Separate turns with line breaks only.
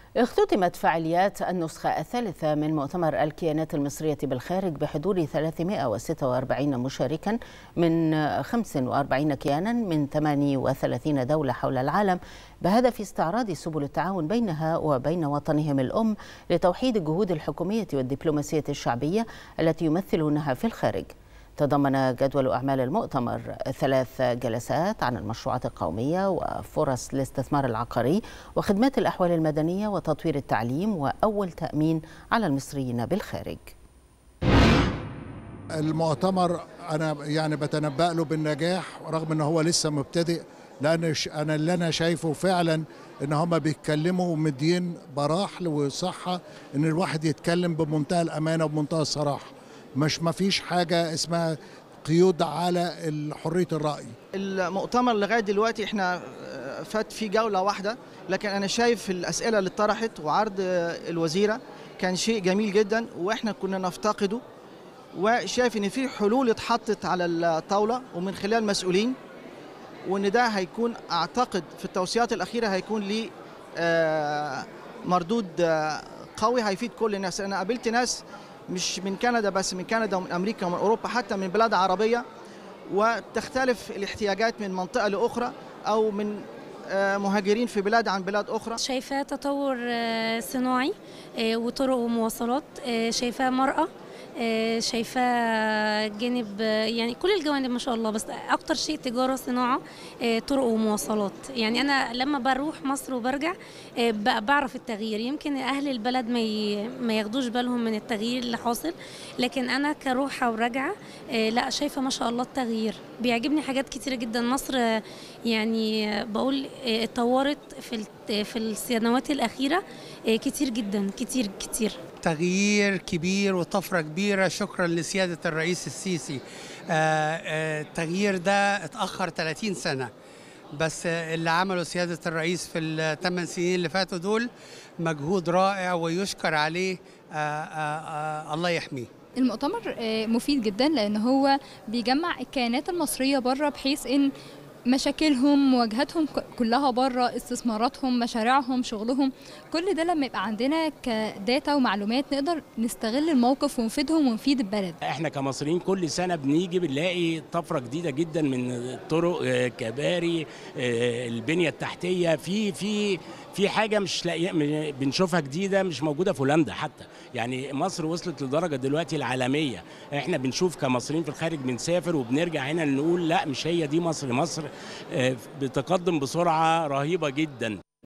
اختتمت فعاليات النسخة الثالثة من مؤتمر الكيانات المصرية بالخارج بحضور 346 مشاركا من 45 كيانا من 38 دولة حول العالم بهدف استعراض سبل التعاون بينها وبين وطنهم الأم لتوحيد الجهود الحكومية والدبلوماسية الشعبية التي يمثلونها في الخارج تضمن جدول أعمال المؤتمر ثلاث جلسات عن المشروعات القومية وفرص الاستثمار العقاري وخدمات الأحوال المدنية وتطوير التعليم وأول تأمين على المصريين بالخارج
المؤتمر أنا يعني بتنبأ له بالنجاح رغم أنه هو لسه مبتدئ لأن أنا اللي أنا شايفه فعلا ان هم بيتكلموا ومدين براح وصحه ان الواحد يتكلم بمنتهى الامانه وبمنتهى الصراحه مش ما فيش حاجة اسمها قيود على حرية الرأي
المؤتمر لغاية دلوقتي احنا فات في جولة واحدة لكن أنا شايف الأسئلة اللي اتطرحت وعرض الوزيرة كان شيء جميل جدا وإحنا كنا نفتقده وشايف إن في حلول اتحطت على الطاولة ومن خلال مسؤولين وإن ده هيكون أعتقد في التوصيات الأخيرة هيكون ليه مردود قوي هيفيد كل الناس أنا قابلت ناس مش من كندا بس من كندا ومن امريكا ومن اوروبا حتى من بلاد عربيه وتختلف الاحتياجات من منطقه لاخرى او من مهاجرين في بلاد عن بلاد اخرى
شايفاه تطور صناعي وطرق ومواصلات شايفاه مرأة شايفاه جانب يعني كل الجوانب ما شاء الله بس اكتر شيء تجاره صناعه طرق ومواصلات يعني انا لما بروح مصر وبرجع بعرف التغيير يمكن اهل البلد ما ما ياخدوش بالهم من التغيير اللي حاصل لكن انا كروحه وراجعه لا شايفه ما شاء الله التغيير بيعجبني حاجات كتيره جدا مصر يعني بقول اتطورت في في السنوات الاخيره كتير جدا كتير كتير
تغيير كبير وطفرة كبيرة شكرا لسيادة الرئيس السيسي التغيير ده اتأخر 30 سنة بس اللي عمله سيادة الرئيس في الثمان سنين اللي فاتوا دول مجهود رائع ويشكر عليه الله يحميه
المؤتمر مفيد جدا لان هو بيجمع الكيانات المصريه بره بحيث ان مشاكلهم مواجهاتهم كلها بره استثماراتهم مشاريعهم شغلهم كل ده لما يبقى عندنا كداتا ومعلومات نقدر نستغل الموقف ونفيدهم ونفيد البلد
احنا كمصريين كل سنه بنيجي بنلاقي طفره جديده جدا من الطرق كباري البنيه التحتيه في في في حاجه مش لاقي بنشوفها جديده مش موجوده في هولندا حتى يعني مصر وصلت لدرجه دلوقتي العالميه احنا بنشوف كمصريين في الخارج بنسافر وبنرجع هنا نقول لا مش هي دي مصر مصر بتقدم بسرعه رهيبه جدا